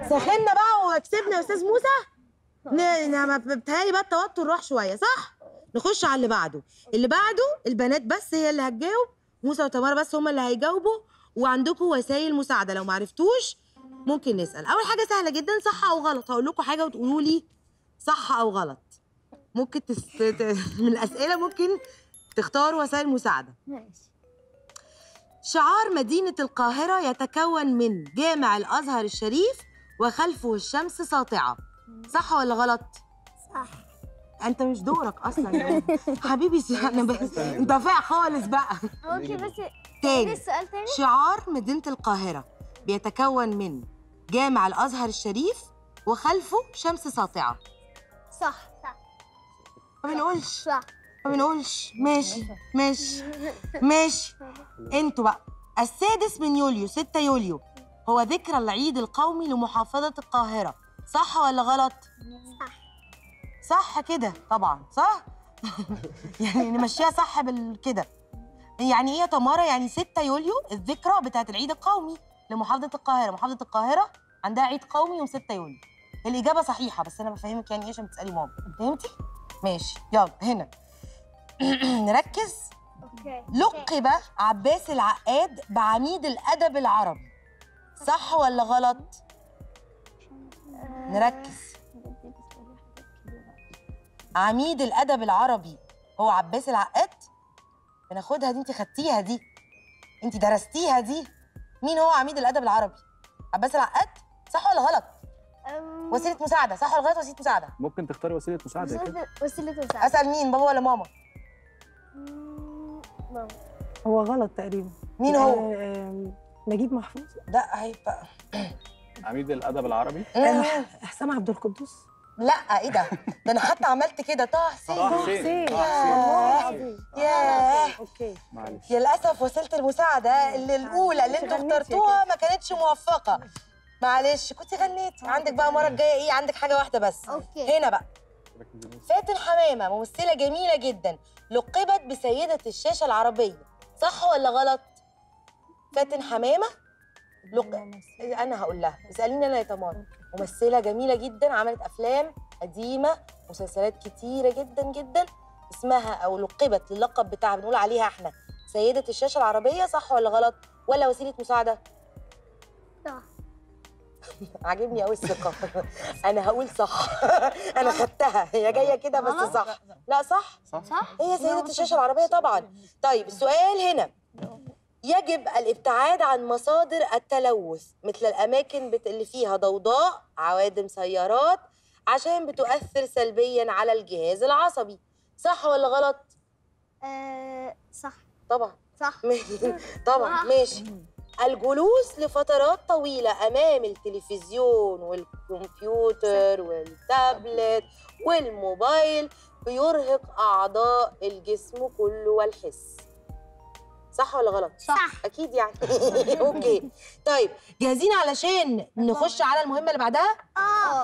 سخنا بقى وكسبنا يا استاذ موسى ن- ن- بتهيألي بقى التوتر راح شويه صح نخش على اللي بعده اللي بعده البنات بس هي اللي هتجاوب موسى وتمارا بس هما اللي هيجاوبوا وعندكم وسائل مساعده لو معرفتوش ممكن نسال اول حاجه سهله جدا صح او غلط هقول لكم حاجه وتقولوا لي صح او غلط ممكن تس... ت- من الاسئله ممكن تختاروا وسائل مساعده ماشي شعار مدينة القاهرة يتكون من جامع الأزهر الشريف وخلفه الشمس ساطعة صح ولا غلط؟ صح أنت مش دورك أصلا حبيبي س- أنا بس أنت فايق خالص بقى ممكن بس ايه تاني السؤال تاني شعار مدينة القاهرة بيتكون من جامع الأزهر الشريف وخلفه شمس ساطعة صح صح ما بنقولش صح ما بنقولش ماشي ماشي ماشي انتوا بقى السادس من يوليو 6 يوليو هو ذكرى العيد القومي لمحافظة القاهرة صح ولا غلط؟ صح صح كده طبعا صح؟ يعني نمشيها صح بالكده يعني ايه يا تمارا يعني 6 يوليو الذكرى بتاعت العيد القومي لمحافظة القاهرة محافظة القاهرة عندها عيد قومي يوم 6 يوليو الإجابة صحيحة بس أنا بفهمك يعني إيه عشان بتسألي ماما فهمتي؟ ماشي يلا هنا نركز اوكي لقب عباس العقاد بعميد الأدب العربي صح ولا غلط؟ نركز عميد الأدب العربي هو عباس العقاد؟ بناخدها دي انت خدتيها دي انت درستيها دي مين هو عميد الأدب العربي؟ عباس العقاد؟ صح ولا غلط؟ أم، وسيلة مساعدة صح ولا غلط وسيلة مساعدة؟ ممكن تختاري وسيله مساعده كده وسيلة وسيلة مساعدة أسأل مين بابا ولا ماما؟ مم، ماما. هو غلط تقريبا مين هو؟ آه، آم، نجيب محفوظ ده هيبقى عميد الادب العربي آه، حسام عبد القدوس لا ايه ده؟ ده انا حتى عملت كده طه حسين طه حسين طه حسين ياه اوكي معلش للاسف وسيله المساعده اللي الاولى اللي انتوا غنيتي اخترتوها ما كانتش موفقه معلش كنت غنيتي عندك بقى المره الجايه ايه عندك حاجه واحده بس اوكي هنا بقى فاتن حمامه ممثله جميله جدا لقبت بسيده الشاشه العربيه صح ولا غلط فاتن حمامه لق... انا هقول لها اساليني انا يا تمارا ممثله جميله جدا عملت افلام قديمه مسلسلات كتيره جدا جدا اسمها او لقبت للقب بتاعها بنقول عليها احنا سيده الشاشه العربيه صح ولا غلط ولا وسيله مساعده صح عاجبني قوي الثقه انا هقول صح انا خدتها هي جايه كده بس صح لا صح صح هي سيدة الشاشة العربية طبعا طيب السؤال هنا يجب الابتعاد عن مصادر التلوث مثل الأماكن بت- اللي فيها ضوضاء عوادم سيارات عشان بتؤثر سلبيا على الجهاز العصبي صح ولا غلط؟ آه، صح طبعا صح طبعا صح. ماشي الجلوس لفترات طويلة أمام التلفزيون والكمبيوتر والتابلت والموبايل بيرهق أعضاء الجسم كله والحس صح ولا غلط؟ صح أكيد يعني أوكي طيب جاهزين علشان نخش على المهمة اللي بعدها؟ اه